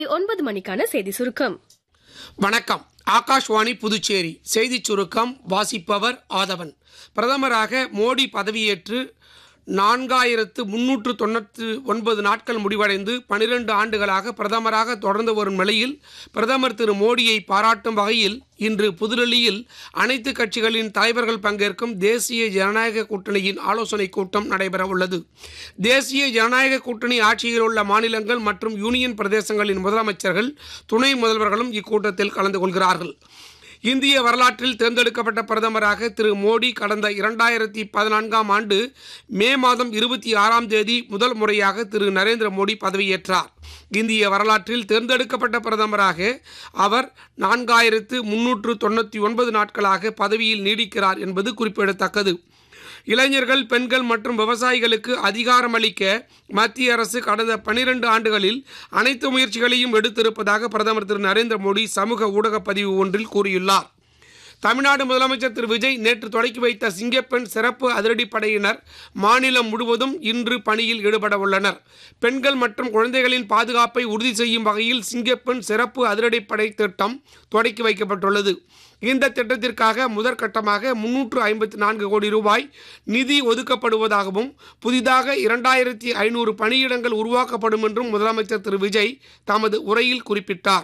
ஒன்பது மணிக்கான செய்தி சுருக்கம் வணக்கம் ஆகாஷ்வாணி புதுச்சேரி செய்திச் சுருக்கம் வாசிப்பவர் ஆதவன் பிரதமராக மோடி பதவியேற்று நான்காயிரத்து முன்னூற்று தொண்ணூற்று ஒன்பது நாட்கள் முடிவடைந்து பனிரெண்டு ஆண்டுகளாக பிரதமராக தொடர்ந்து வரும் நிலையில் பிரதமர் திரு மோடியை பாராட்டும் வகையில் இன்று புதுடெல்லியில் அனைத்து கட்சிகளின் தலைவர்கள் பங்கேற்கும் தேசிய ஜனநாயக கூட்டணியின் ஆலோசனைக் கூட்டம் நடைபெற உள்ளது தேசிய ஜனநாயக கூட்டணி ஆட்சியில் உள்ள மாநிலங்கள் மற்றும் யூனியன் பிரதேசங்களின் முதலமைச்சர்கள் துணை முதல்வர்களும் இக்கூட்டத்தில் கலந்து கொள்கிறார்கள் இந்திய வரலாற்றில் தேர்ந்தெடுக்கப்பட்ட பிரதமராக திரு மோடி கடந்த இரண்டாயிரத்தி பதினான்காம் ஆண்டு மே மாதம் இருபத்தி ஆறாம் தேதி முதல் முறையாக திரு நரேந்திர மோடி பதவியேற்றார் இந்திய வரலாற்றில் தேர்ந்தெடுக்கப்பட்ட பிரதமராக அவர் நான்காயிரத்து முன்னூற்று தொண்ணூற்றி ஒன்பது நாட்களாக பதவியில் நீடிக்கிறார் என்பது குறிப்பிடத்தக்கது இளைஞர்கள் பெண்கள் மற்றும் விவசாயிகளுக்கு அதிகாரமளிக்க மத்திய அரசு கடந்த பனிரெண்டு ஆண்டுகளில் அனைத்து முயற்சிகளையும் எடுத்திருப்பதாக பிரதமர் திரு நரேந்திர மோடி சமூக ஊடக பதிவு ஒன்றில் கூறியுள்ளார் தமிழ்நாடு முதலமைச்சர் திரு விஜய் நேற்று தொடக்கி வைத்த சிங்கப்பெண் சிறப்பு அதிரடிப்படையினர் மாநிலம் முழுவதும் இன்று பணியில் ஈடுபட உள்ளனர் பெண்கள் மற்றும் குழந்தைகளின் பாதுகாப்பை உறுதி செய்யும் வகையில் சிங்கப்பெண் சிறப்பு அதிரடிப்படை திட்டம் தொடக்கி வைக்கப்பட்டுள்ளது இந்த திட்டத்திற்காக முதற்கட்டமாக முன்னூற்று ஐம்பத்தி நான்கு கோடி ரூபாய் நிதி ஒதுக்கப்படுவதாகவும் புதிதாக இரண்டாயிரத்தி ஐநூறு பணியிடங்கள் உருவாக்கப்படும் என்றும் முதலமைச்சர் திரு விஜய் தமது உரையில் குறிப்பிட்டார்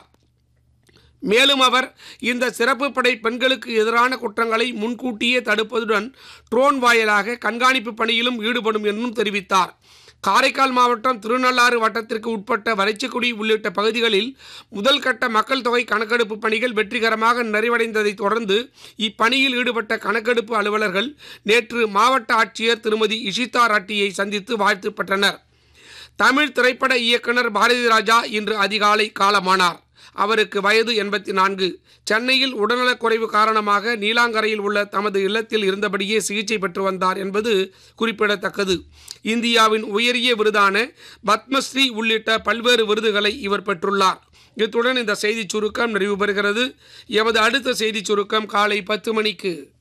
மேலும் அவர் இந்த சிறப்பு படை பெண்களுக்கு எதிரான குற்றங்களை முன்கூட்டியே தடுப்பதுடன் ட்ரோன் வாயிலாக கண்காணிப்பு பணியிலும் ஈடுபடும் என்றும் தெரிவித்தார் காரைக்கால் மாவட்டம் திருநள்ளாறு வட்டத்திற்கு உட்பட்ட வரைச்சிக்குடி உள்ளிட்ட பகுதிகளில் முதல் கட்ட மக்கள் தொகை கணக்கெடுப்பு பணிகள் வெற்றிகரமாக நிறைவடைந்ததை தொடர்ந்து இப்பணியில் ஈடுபட்ட கணக்கெடுப்பு அலுவலர்கள் நேற்று மாவட்ட ஆட்சியர் திருமதி இஷிதா ராட்டியை சந்தித்து வாழ்த்து பெற்றனர் தமிழ் திரைப்பட இயக்குனர் பாரதி ராஜா இன்று அதிகாலை காலமானார் அவருக்கு வயது எண்பத்தி நான்கு சென்னையில் உடல்நலக்குறைவு காரணமாக நீலாங்கரையில் உள்ள தமது இல்லத்தில் இருந்தபடியே சிகிச்சை பெற்று வந்தார் என்பது குறிப்பிடத்தக்கது இந்தியாவின் உயரிய விருதான பத்மஸ்ரீ உள்ளிட்ட பல்வேறு விருதுகளை இவர் பெற்றுள்ளார் இத்துடன் இந்த செய்திச் சுருக்கம் நிறைவு பெறுகிறது எமது அடுத்த செய்திச் சுருக்கம் காலை பத்து மணிக்கு